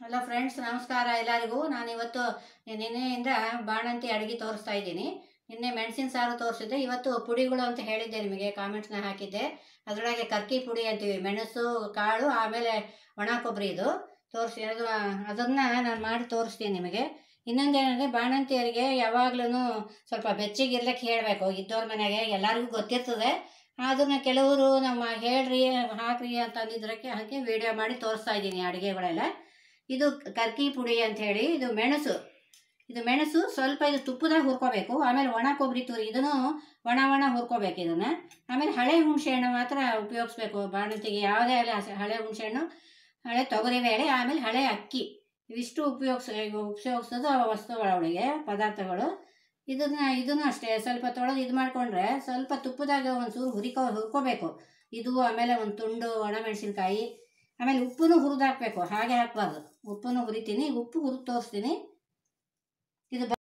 hello friends ನಮಸ್ಕಾರ ಎಲ್ಲರಿಗೂ ನಾನು ಇವತ್ತು ನಿನ್ನೆಯಿಂದ ಬಾಣಂತಿ ಅಡುಗೆ ತೋರಿಸ್ತಾ ಇದ್ದೀನಿ ನಿನ್ನೆ ಮೆಣಸಿನ ಸಾರು ತೋರಿಸಿದ್ದೆ ಇವತ್ತು ಪುಡಿಗಳು ಅಂತ ಹೇಳಿದ್ದೆ ನಿಮಗೆ ಕಾಮೆಂಟ್ಸ್ನ ಹಾಕಿದ್ದೆ ಅದರೊಳಗೆ ಕರ್ಕಿ ಪುಡಿ ಅಂತೀವಿ ಮೆಣಸು ಕಾಳು ಆಮೇಲೆ ಒಣ ಕೊಬ್ಬರಿ ಇದು ತೋರಿಸಿ ಅದು ಅದನ್ನು ನಾನು ಮಾಡಿ ತೋರಿಸ್ತೀನಿ ನಿಮಗೆ ಇನ್ನೊಂದೇನೆಂದರೆ ಬಾಣಂತಿಯರಿಗೆ ಯಾವಾಗ್ಲೂ ಸ್ವಲ್ಪ ಬೆಚ್ಚಗಿರ್ಲಿಕ್ಕೆ ಹೇಳಬೇಕು ಇದ್ದವ್ರ ಮನೆಗೆ ಎಲ್ಲರಿಗೂ ಗೊತ್ತಿರ್ತದೆ ಅದನ್ನು ಕೆಲವರು ನಮ್ಮ ಹೇಳ್ರಿ ಹಾಕ್ರಿ ಅಂತ ಅಂದಿದ್ರಕ್ಕೆ ಹಾಕಿ ವಿಡಿಯೋ ಮಾಡಿ ತೋರಿಸ್ತಾ ಇದ್ದೀನಿ ಅಡುಗೆಗಳೆಲ್ಲ ಇದು ಕರ್ಕಿ ಪುಡಿ ಅಂತ ಹೇಳಿ ಇದು ಮೆಣಸು ಇದು ಮೆಣಸು ಸ್ವಲ್ಪ ಇದು ತುಪ್ಪದಾಗ ಹುರ್ಕೋಬೇಕು ಆಮೇಲೆ ಒಣ ಕೊಬ್ಬರಿ ತುರಿ ಇದನ್ನು ಒಣ ಒಣ ಹುರ್ಕೋಬೇಕು ಇದನ್ನು ಆಮೇಲೆ ಹಳೆ ಹುಣಸೆಹಣ್ಣು ಮಾತ್ರ ಉಪಯೋಗಿಸ್ಬೇಕು ಬಾಣಂತಿಗೆ ಯಾವುದೇ ಅಲ್ಲ ಹಳೆ ಹುಣಸೆಹಣ್ಣು ಹಳೆ ತೊಗರಿಬೇಳೆ ಆಮೇಲೆ ಹಳೆ ಅಕ್ಕಿ ಇವಿಷ್ಟು ಉಪಯೋಗಿಸ್ ಉಪಯೋಗಿಸೋದು ವಸ್ತುಗಳವಳಿಗೆ ಪದಾರ್ಥಗಳು ಇದನ್ನ ಇದನ್ನು ಅಷ್ಟೇ ಸ್ವಲ್ಪ ತೊಳೆದು ಇದು ಮಾಡಿಕೊಂಡ್ರೆ ಸ್ವಲ್ಪ ತುಪ್ಪದಾಗ ಒಂಚೂರು ಹುರಿಕೋ ಹುರ್ಕೋಬೇಕು ಇದು ಆಮೇಲೆ ಒಂದು ತುಂಡು ಒಣಮೆಣಸಿನ್ಕಾಯಿ ಆಮೇಲೆ ಉಪ್ಪನ್ನು ಹುರಿದು ಹಾಕಬೇಕು ಹಾಗೆ ಹಾಕಬಾರ್ದು ಉಪ್ಪನ್ನು ಹುರಿತೀನಿ ಉಪ್ಪು ಹುರಿದು ತೋರಿಸ್ತೀನಿ ಇದು ಬ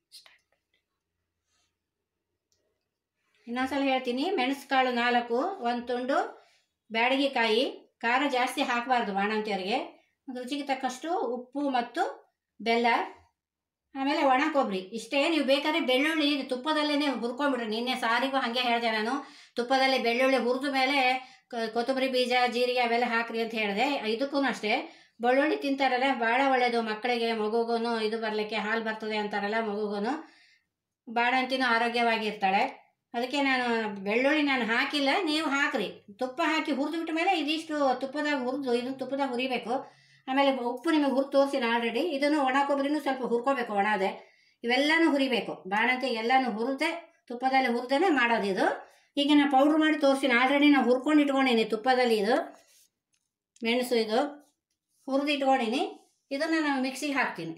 ಇನ್ನೊಂದ್ಸಲ ಹೇಳ್ತೀನಿ ಮೆಣಸು ಕಾಳು ನಾಲ್ಕು ಒಂದು ತುಂಡು ಬ್ಯಾಡಗಿಕಾಯಿ ಖಾರ ಜಾಸ್ತಿ ಹಾಕಬಾರ್ದು ಬಾಣಂತಿಯರಿಗೆ ಒಂದು ರುಚಿಗೆ ತಕ್ಕಷ್ಟು ಉಪ್ಪು ಮತ್ತು ಬೆಲ್ಲ ಆಮೇಲೆ ಒಣ ಕೊಬ್ಬರಿ ಇಷ್ಟೇ ನೀವು ಬೇಕಾದ್ರೆ ಬೆಳ್ಳುಳ್ಳಿ ತುಪ್ಪದಲ್ಲೇ ಹುರ್ಕೊಂಡ್ಬಿಡ್ರಿ ನಿನ್ನೆ ಸಾರಿಗೂ ಹಾಗೆ ಹೇಳಿದೆ ನಾನು ತುಪ್ಪದಲ್ಲಿ ಬೆಳ್ಳುಳ್ಳಿ ಹುರಿದ ಮೇಲೆ ಕ- ಕೊತ್ತಂಬರಿ ಬೀಜ ಜೀರಿಗೆ ಅವೆಲ್ಲ ಹಾಕ್ರಿ ಅಂತ ಹೇಳಿದೆ ಇದಕ್ಕೂ ಅಷ್ಟೇ ಬೆಳ್ಳುಳ್ಳಿ ತಿಂತಾರಲ್ಲ ಭಾಳ ಒಳ್ಳೆಯದು ಮಕ್ಕಳಿಗೆ ಮಗುಗೂ ಇದು ಬರಲಿಕ್ಕೆ ಹಾಲು ಬರ್ತದೆ ಅಂತಾರಲ್ಲ ಮಗುಗೂ ಬಾಣಂತಿನೂ ಆರೋಗ್ಯವಾಗಿರ್ತಾಳೆ ಅದಕ್ಕೆ ನಾನು ಬೆಳ್ಳುಳ್ಳಿ ನಾನು ಹಾಕಿಲ್ಲ ನೀವು ಹಾಕ್ರಿ ತುಪ್ಪ ಹಾಕಿ ಹುರಿದು ಬಿಟ್ಟ ಮೇಲೆ ಇದಿಷ್ಟು ತುಪ್ಪದಾಗ ಹುರಿದು ಇದನ್ನು ತುಪ್ಪದಾಗ ಹುರಿಬೇಕು ಆಮೇಲೆ ಉಪ್ಪು ನಿಮಗೆ ಹುರಿದು ತೋರಿಸಿನ ಆಲ್ರೆಡಿ ಇದನ್ನು ಒಣ ಕೊಬ್ಬರಿನೂ ಸ್ವಲ್ಪ ಹುರ್ಕೋಬೇಕು ಒಣದೆ ಇವೆಲ್ಲನೂ ಹುರಿಬೇಕು ಬಾಣಂತಿ ಎಲ್ಲನೂ ಹುರಿದೆ ತುಪ್ಪದಲ್ಲಿ ಹುರಿದೇ ಮಾಡೋದು ಇದು ಈಗ ನಾನು ಪೌಡ್ರ್ ಮಾಡಿ ತೋರಿಸಿನ ಆಲ್ರೆಡಿ ನಾವು ಹುರ್ಕೊಂಡು ಇಟ್ಕೊಂಡೀನಿ ತುಪ್ಪದಲ್ಲಿ ಇದು ಮೆಣಸು ಇದು ಹುರಿದು ಇಟ್ಕೊಂಡೀನಿ ಇದನ್ನು ನಾನು ಮಿಕ್ಸಿಗೆ ಹಾಕ್ತೀನಿ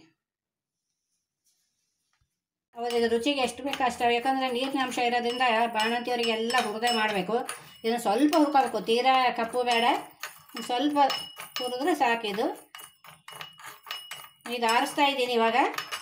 ಅವಾಗ ಇದು ರುಚಿಗೆ ಎಷ್ಟು ಬೇಕು ಅಷ್ಟು ಯಾಕಂದರೆ ನೀರಿನ ಅಂಶ ಇರೋದ್ರಿಂದ ಬಾಣಂತಿಯವರಿಗೆಲ್ಲ ಹುರಿದೇ ಮಾಡಬೇಕು ಇದನ್ನು ಸ್ವಲ್ಪ ಹುರ್ಕೋಬೇಕು ತೀರಾ ಕಪ್ಪು ಬೇಡ ಒಂದ್ ಸ್ವಲ್ಪ ಹುರಿದ್ರೆ ಸಾಕಿದು ಇದು ಆರಿಸ್ತಾ ಇದ್ದೀನಿ ಇವಾಗ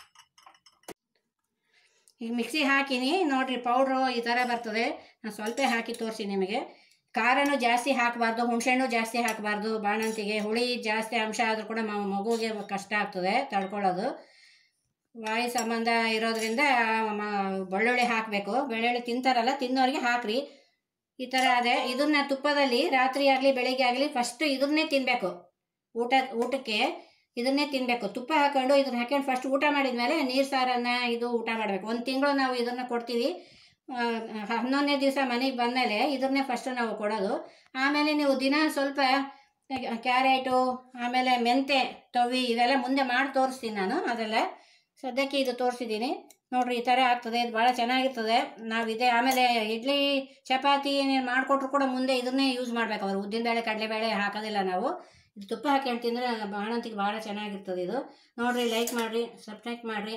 ಈಗ ಮಿಕ್ಸಿ ಹಾಕಿನಿ ನೋಡಿರಿ ಪೌಡ್ರು ಈ ಥರ ಬರ್ತದೆ ನಾನು ಸ್ವಲ್ಪ ಹಾಕಿ ತೋರಿಸಿ ನಿಮಗೆ ಖಾರನೂ ಜಾಸ್ತಿ ಹಾಕಬಾರ್ದು ಹುಣಸೆಹಣ್ಣು ಜಾಸ್ತಿ ಹಾಕಬಾರ್ದು ಬಾಣಂತಿಗೆ ಹುಳಿ ಜಾಸ್ತಿ ಅಂಶ ಆದರೂ ಕೂಡ ಮ- ಮಗುಗೆ ಕಷ್ಟ ಆಗ್ತದೆ ತಡ್ಕೊಳ್ಳೋದು ವಾಯು ಸಂಬಂಧ ಇರೋದ್ರಿಂದ ಮ- ಬೆಳ್ಳುಳ್ಳಿ ಹಾಕಬೇಕು ಬೆಳ್ಳುಳ್ಳಿ ತಿಂತಾರಲ್ಲ ತಿನ್ನೋರಿಗೆ ಹಾಕ್ರಿ ಈ ಥರ ಅದೇ ಇದನ್ನ ತುಪ್ಪದಲ್ಲಿ ರಾತ್ರಿ ಆಗಲಿ ಬೆಳಿಗ್ಗೆ ಆಗಲಿ ಫಸ್ಟ್ ಇದನ್ನೇ ತಿನ್ನಬೇಕು ಊಟ ಊಟಕ್ಕೆ ಇದನ್ನೇ ತಿನ್ನಬೇಕು ತುಪ್ಪ ಹಾಕೊಂಡು ಇದನ್ನ ಹಾಕೊಂಡು ಫಸ್ಟ್ ಊಟ ಮಾಡಿದ್ಮೇಲೆ ನೀರು ಸಾರನ್ನು ಇದು ಊಟ ಮಾಡಬೇಕು ಒಂದು ತಿಂಗಳು ನಾವು ಇದನ್ನು ಕೊಡ್ತೀವಿ ಆ, ಹನ್ನೊಂದನೇ ದಿವಸ ಮನೆಗೆ ಬಂದಮೇಲೆ ಇದನ್ನೇ ಫಸ್ಟ್ ನಾವು ಕೊಡೋದು ಆಮೇಲೆ ನೀವು ದಿನ ಸ್ವಲ್ಪ ಕ್ಯಾರೆಟು ಆಮೇಲೆ ಮೆಂತೆ ತೊವಿ ಇವೆಲ್ಲ ಮುಂದೆ ಮಾಡಿ ತೋರಿಸ್ತೀನಿ ನಾನು ಅದೆಲ್ಲ ಸದ್ಯಕ್ಕೆ ಇದು ತೋರಿಸಿದ್ದೀನಿ ನೋಡ್ರಿ ಈ ಥರ ಆಗ್ತದೆ ಇದು ಭಾಳ ಚೆನ್ನಾಗಿರ್ತದೆ ನಾವು ಇದೇ ಆಮೇಲೆ ಇಡ್ಲಿ ಚಪಾತಿ ಏನೇನು ಮಾಡಿಕೊಟ್ರು ಕೂಡ ಮುಂದೆ ಇದನ್ನೇ ಯೂಸ್ ಮಾಡ್ಬೇಕು ಅವರು ಉದ್ದಿನಬೇಳೆ ಕಡಲೆಬೇಳೆ ಹಾಕೋದಿಲ್ಲ ನಾವು ಇದು ತುಪ್ಪ ಹಾಕೊಂಡು ತಿಂದರೆ ಬಾಣಂತಿಗೆ ಭಾಳ ಚೆನ್ನಾಗಿರ್ತದೆ ಇದು ನೋಡಿರಿ ಲೈಕ್ ಮಾಡಿರಿ ಸಬ್ಸ್ಕ್ರೈಬ್ ಮಾಡಿರಿ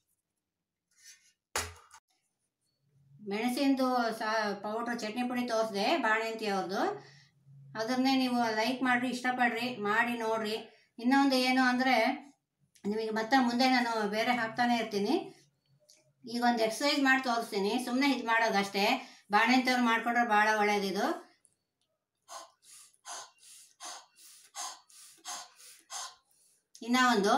ಮೆಣಸಿಂದು ಸಾ ಪೌಡ್ರ್ ಚಟ್ನಿ ಪುಡಿ ತೋರಿಸಿದೆ ಬಾಣಂತಿ ಅವ್ರದ್ದು ಅದನ್ನೇ ನೀವು ಲೈಕ್ ಮಾಡಿರಿ ಇಷ್ಟಪಡ್ರಿ ಮಾಡಿ ನೋಡಿರಿ ಇನ್ನೊಂದು ಏನು ಅಂದರೆ ನಿಮಗೆ ಮತ್ತೆ ಮುಂದೆ ನಾನು ಬೇರೆ ಹಾಕ್ತಾನೆ ಇರ್ತೀನಿ ಈಗ ಒಂದು ಎಕ್ಸಸೈಸ್ ಮಾಡಿ ತೋರಿಸ್ತೀನಿ ಸುಮ್ಮನೆ ಇದು ಮಾಡೋದು ಅಷ್ಟೇ ಬಾಣಂತಿಯವ್ರು ಮಾಡ್ಕೊಂಡ್ರೆ ಭಾಳ ಒಳ್ಳೇದಿದು ಇನ್ನೂ ಒಂದು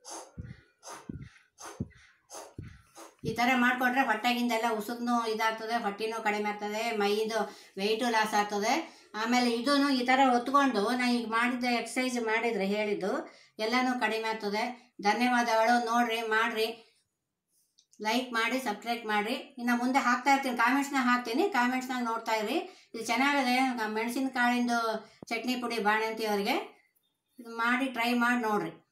ಈ ಥರ ಮಾಡಿಕೊಂಡ್ರೆ ಹೊಟ್ಟೆಗಿಂದೆಲ್ಲ ಉಸುಕ್ನು ಇದಾಗ್ತದೆ ಹೊಟ್ಟೆನೂ ಕಡಿಮೆ ಆಗ್ತದೆ ಮೈದು ವೆಯ್ಟು ಲಾಸ್ ಆಗ್ತದೆ ಆಮೇಲೆ ಇದೂ ಈ ಥರ ಹೊತ್ಕೊಂಡು ನಾನು ಈಗ ಮಾಡಿದ್ದ ಎಕ್ಸಸೈಸ್ ಮಾಡಿದರೆ ಹೇಳಿದ್ದು ಎಲ್ಲನೂ ಕಡಿಮೆ ಆಗ್ತದೆ ಧನ್ಯವಾದಗಳು ನೋಡಿರಿ ಮಾಡಿರಿ ಲೈಕ್ ಮಾಡಿ ಸಬ್ಸ್ಕ್ರೈಬ್ ಮಾಡಿ ಇನ್ನು ಮುಂದೆ ಹಾಕ್ತಾ ಇರ್ತೀನಿ ಕಾಮೆಂಟ್ಸ್ನಾಗ ಹಾಕ್ತೀನಿ ಕಾಮೆಂಟ್ಸ್ನಾಗ ನೋಡ್ತಾ ಇರಿ ಇದು ಚೆನ್ನಾಗಿದೆ ಮೆಣಸಿನಕಾಳಿಂದು ಚಟ್ನಿ ಪುಡಿ ಬಾಣಂತಿಯವರಿಗೆ ಇದು ಮಾಡಿ ಟ್ರೈ ಮಾಡಿ ನೋಡಿರಿ